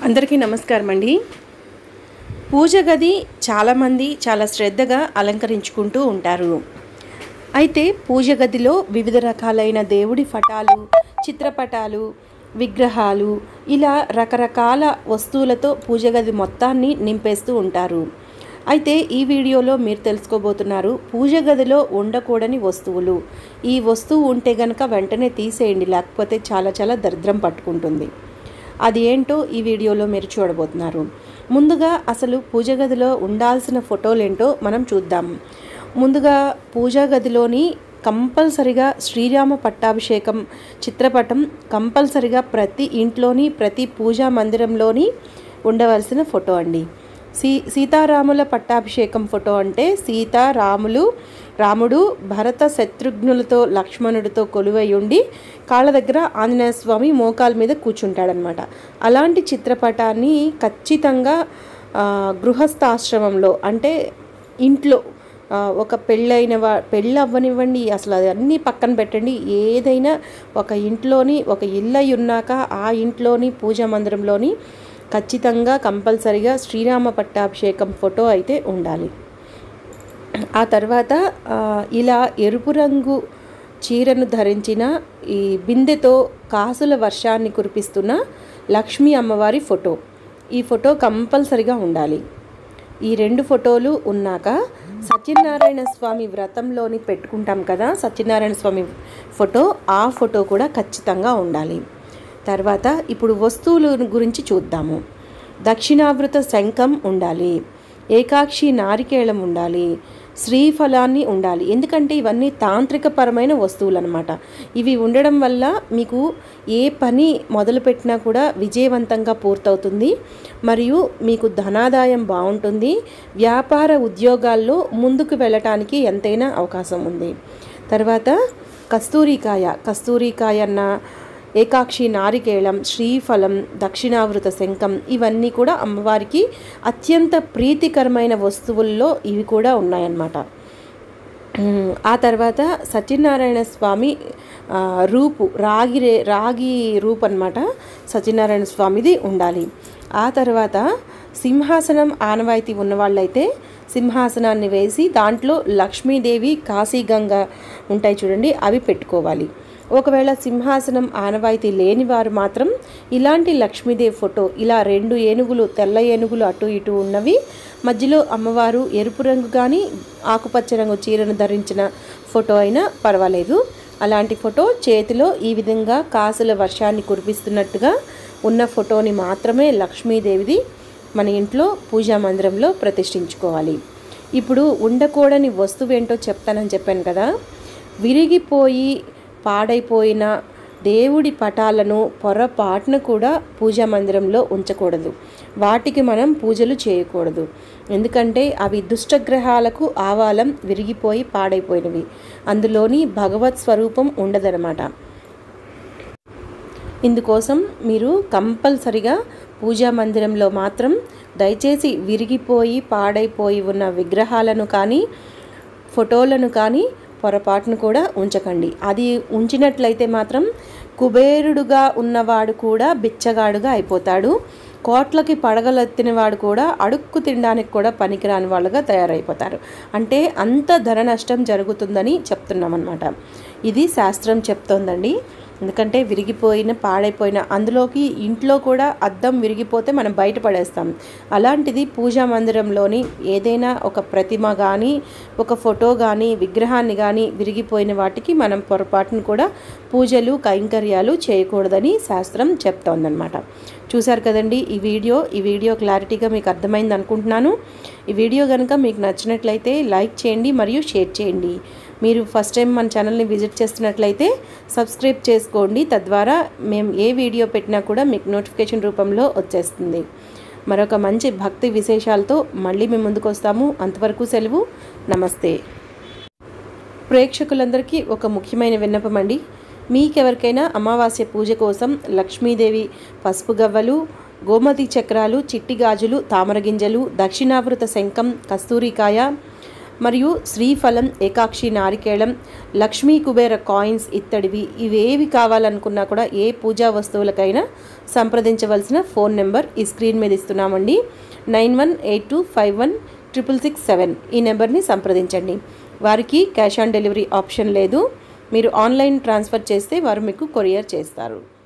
అందరికీ నమస్కారం అండి పూజ గది చాలామంది చాలా శ్రద్ధగా అలంకరించుకుంటూ ఉంటారు అయితే పూజ గదిలో వివిధ రకాలైన దేవుడి పటాలు చిత్రపటాలు విగ్రహాలు ఇలా రకరకాల వస్తువులతో పూజ గది మొత్తాన్ని నింపేస్తూ ఉంటారు అయితే ఈ వీడియోలో మీరు తెలుసుకోబోతున్నారు పూజ గదిలో ఉండకూడని వస్తువులు ఈ వస్తువు ఉంటే గనక వెంటనే తీసేయండి లేకపోతే చాలా చాలా దరిద్రం పట్టుకుంటుంది అది ఏంటో ఈ వీడియోలో మీరు చూడబోతున్నారు ముందుగా అసలు పూజ గదిలో ఉండాల్సిన ఫోటోలు ఏంటో మనం చూద్దాం ముందుగా పూజా గదిలోని కంపల్సరిగా శ్రీరామ పట్టాభిషేకం చిత్రపటం కంపల్సరిగా ప్రతి ఇంట్లోని ప్రతి పూజా మందిరంలోని ఉండవలసిన ఫోటో అండి సీ సీతారాముల పట్టాభిషేకం ఫోటో అంటే సీతారాములు రాముడు భరత శత్రుఘ్నులతో లక్ష్మణుడితో కొలువై ఉండి కాళ్ళ దగ్గర ఆంజనేయ స్వామి మోకాల మీద కూర్చుంటాడనమాట అలాంటి చిత్రపటాన్ని ఖచ్చితంగా ఆ, గృహస్థాశ్రమంలో అంటే ఇంట్లో ఆ, ఒక పెళ్ళైన వా పెళ్ళి అవ్వనివ్వండి అసలు అది అన్నీ పక్కన పెట్టండి ఏదైనా ఒక ఇంట్లోని ఒక ఇల్లు అయి ఉన్నాక ఆ ఇంట్లోని పూజా మందిరంలోని ఖచ్చితంగా కంపల్సరిగా శ్రీరామ పట్టాభిషేకం ఫోటో అయితే ఉండాలి ఆ తర్వాత ఆ, ఇలా ఎరుపు రంగు చీరను ధరించిన ఈ బిందెతో కాసుల వర్షాన్ని కురిపిస్తున్న లక్ష్మీ అమ్మవారి ఫోటో ఈ ఫోటో కంపల్సరిగా ఉండాలి ఈ రెండు ఫోటోలు ఉన్నాక సత్యనారాయణ స్వామి వ్రతంలోని పెట్టుకుంటాం కదా సత్యనారాయణ స్వామి ఫోటో ఆ ఫోటో కూడా ఖచ్చితంగా ఉండాలి తర్వాత ఇప్పుడు వస్తువుల గురించి చూద్దాము దక్షిణావృత శంఖం ఉండాలి ఏకాక్షి నారికేళం ఉండాలి శ్రీఫలాన్ని ఉండాలి ఎందుకంటే ఇవన్నీ తాంత్రికపరమైన వస్తువులు అనమాట ఇవి ఉండడం వల్ల మీకు ఏ పని మొదలుపెట్టినా కూడా విజయవంతంగా పూర్తవుతుంది మరియు మీకు ధనాదాయం బాగుంటుంది వ్యాపార ఉద్యోగాల్లో ముందుకు వెళ్ళటానికి ఎంతైనా అవకాశం ఉంది తర్వాత కస్తూరికాయ కస్తూరికాయ అన్న ఏకాక్షి నారికేళం శ్రీఫలం దక్షిణావృత శంఖం ఇవన్నీ కూడా అమ్మవారికి అత్యంత ప్రీతికరమైన వస్తువుల్లో ఇవి కూడా ఉన్నాయన్నమాట ఉమ్, ఆ తర్వాత సత్యనారాయణ స్వామి ఆ, రూపు రాగి రే రాగి రూపు అనమాట సత్యనారాయణ స్వామిది ఉండాలి ఆ తర్వాత సింహాసనం ఆనవాయితీ ఉన్నవాళ్ళైతే సింహాసనాన్ని వేసి దాంట్లో లక్ష్మీదేవి కాశీగంగ ఉంటాయి చూడండి అవి పెట్టుకోవాలి ఒకవేళ సింహాసనం ఆనవాయితీ లేని వారు మాత్రం ఇలాంటి లక్ష్మీదేవి ఫోటో ఇలా రెండు ఏనుగులు తెల్ల ఏనుగులు అటు ఇటు ఉన్నవి మధ్యలో అమ్మవారు ఎరుపు రంగు కానీ ఆకుపచ్చ రంగు చీరను ధరించిన ఫోటో అయినా పర్వాలేదు అలాంటి ఫోటో చేతిలో ఈ విధంగా కాసుల వర్షాన్ని కురిపిస్తున్నట్టుగా ఉన్న ఫోటోని మాత్రమే లక్ష్మీదేవిది మన ఇంట్లో పూజా మందిరంలో ప్రతిష్ఠించుకోవాలి ఇప్పుడు ఉండకూడని వస్తువు ఏంటో చెప్తానని చెప్పాను కదా విరిగిపోయి పాడైపోయిన దేవుడి పటాలను పొరపాటున కూడా పూజా మందిరంలో ఉంచకూడదు వాటికి మనం పూజలు చేయకూడదు ఎందుకంటే అవి దుష్టగ్రహాలకు ఆవాలం విరిగిపోయి పాడైపోయినవి అందులోని భగవత్ స్వరూపం ఉండదన్నమాట ఇందుకోసం మీరు కంపల్సరిగా పూజా మందిరంలో మాత్రం దయచేసి విరిగిపోయి పాడైపోయి ఉన్న విగ్రహాలను కానీ ఫోటోలను కానీ పొరపాటును కూడా ఉంచకండి అది ఉంచినట్లయితే మాత్రం కుబేరుడుగా ఉన్నవాడు కూడా బిచ్చగాడుగా అయిపోతాడు కోట్లకి పడగలెత్తిన వాడు కూడా అడుక్కు తినడానికి కూడా పనికిరాని వాళ్ళుగా తయారైపోతారు అంటే అంత ధన నష్టం జరుగుతుందని చెప్తున్నామన్నమాట ఇది శాస్త్రం చెప్తోందండి ఎందుకంటే విరిగిపోయిన పాడైపోయిన అందులోకి ఇంట్లో కూడా అద్దం విరిగిపోతే మనం బయటపడేస్తాం అలాంటిది పూజా మందిరంలోని ఏదైనా ఒక ప్రతిమ కానీ ఒక ఫోటో కానీ విగ్రహాన్ని కానీ విరిగిపోయిన వాటికి మనం పొరపాటును కూడా పూజలు కైంకర్యాలు చేయకూడదని శాస్త్రం చెప్తోందనమాట చూశారు కదండి ఈ వీడియో ఈ వీడియో క్లారిటీగా మీకు అర్థమైంది అనుకుంటున్నాను ఈ వీడియో కనుక మీకు నచ్చినట్లయితే లైక్ చేయండి మరియు షేర్ చేయండి మీరు ఫస్ట్ టైం మన ఛానల్ని విజిట్ చేస్తున్నట్లయితే సబ్స్క్రైబ్ చేసుకోండి తద్వారా మేము ఏ వీడియో పెట్టినా కూడా మీకు నోటిఫికేషన్ రూపంలో వచ్చేస్తుంది మరొక మంచి భక్తి విశేషాలతో మళ్ళీ మేము ముందుకు వస్తాము అంతవరకు సెలవు నమస్తే ప్రేక్షకులందరికీ ఒక ముఖ్యమైన విన్నపం అండి మీకెవరికైనా అమావాస్య పూజ కోసం లక్ష్మీదేవి పసుపు గవ్వలు గోమతి చక్రాలు చిట్టి గాజులు తామర గింజలు దక్షిణావృత శంఖం కస్తూరికాయ మరియు శ్రీఫలం ఏకాక్షి నారికేళం లక్ష్మీ కుబేర కాయిన్స్ ఇత్తడివి ఇవేవి కావాలనుకున్నా కూడా ఏ పూజా వస్తువులకైనా సంప్రదించవలసిన ఫోన్ నెంబర్ ఈ స్క్రీన్ మీద ఇస్తున్నామండి nine one eight two five one triple six seven ఈ నెంబర్ని సంప్రదించండి వారికి క్యాష్ ఆన్ డెలివరీ ఆప్షన్ లేదు మీరు ఆన్లైన్ ట్రాన్స్ఫర్ చేస్తే వారు మీకు కొరియర్ చేస్తారు